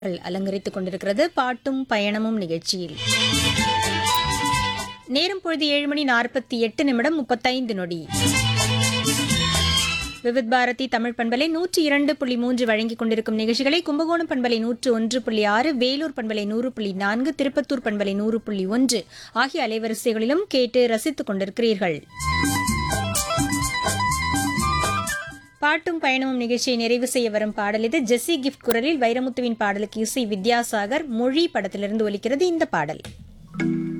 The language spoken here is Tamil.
அலங்கரித்துக் கொண்டிருக்கிறது பாட்டும் பயணமும் நிகழ்ச்சியில் நேரம் பொழுது ஏழு மணி நாற்பத்தி எட்டு நிமிடம் முப்பத்தைந்து நொடி விவித் பாரதி தமிழ் பண்பலை நூற்றி இரண்டு புள்ளி மூன்று வழங்கிக் கொண்டிருக்கும் நிகழ்ச்சிகளை கும்பகோணம் பண்பலை நூற்று ஒன்று புள்ளி ஆறு வேலூர் பண்பலை நூறு புள்ளி நான்கு திருப்பத்தூர் பண்பலை நூறு புள்ளி ஒன்று ஆகிய அலைவரிசைகளிலும் கேட்டு ரசித்துக் கொண்டிருக்கிறீர்கள் பாட்டும் பயணமும் நிகழ்ச்சியை நிறைவு செய்ய வரும் பாடல் இது ஜெஸ்ஸி கிஃப்ட் குரலில் வைரமுத்துவின் பாடலுக்கு இசை வித்யாசாகர் மொழி படத்திலிருந்து ஒலிக்கிறது இந்த பாடல்